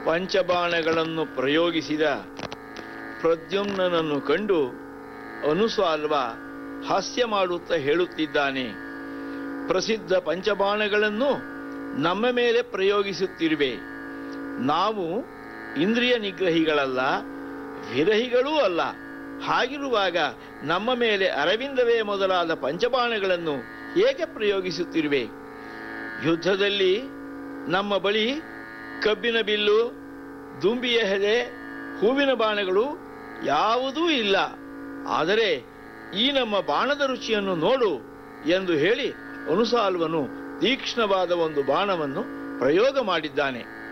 ಪಂಚಬಾಣಗಳನ್ನು ಪ್ರಯೋಗಿಸಿದ ಪ್ರದ್ಯುಮ್ನನನ್ನು ಕಂಡು ಅನುಸಾಲ್ವ ಹಾಸ್ಯ ಮಾಡುತ್ತಾ ಹೇಳುತ್ತಿದ್ದಾನೆ ಪ್ರಸಿದ್ಧ ಪಂಚಬಾಣಗಳನ್ನು ನಮ್ಮ ಮೇಲೆ ಪ್ರಯೋಗಿಸುತ್ತಿರುವೆ ನಾವು ಇಂದ್ರಿಯ ನಿಗ್ರಹಿಗಳಲ್ಲ ವಿರಹಿಗಳೂ ಅಲ್ಲ ಹಾಗಿರುವಾಗ ನಮ್ಮ ಮೇಲೆ ಅರವಿಂದವೇ ಮೊದಲಾದ ಪಂಚಬಾಣಗಳನ್ನು ಏಕೆ ಪ್ರಯೋಗಿಸುತ್ತಿರುವೆ ಯುದ್ಧದಲ್ಲಿ ನಮ್ಮ ಬಳಿ ಕಬ್ಬಿನ ಬಿಲ್ಲು ದುಂಬಿಯ ಹೆದೆ ಹೂವಿನ ಬಾಣಗಳು ಯಾವುದೂ ಇಲ್ಲ ಆದರೆ ಈ ನಮ್ಮ ಬಾಣದ ರುಚಿಯನ್ನು ನೋಡು ಎಂದು ಹೇಳಿ ಅನುಸಾಲ್ವನು ತೀಕ್ಷ್ಣವಾದ ಒಂದು ಬಾಣವನ್ನು ಪ್ರಯೋಗ ಮಾಡಿದ್ದಾನೆ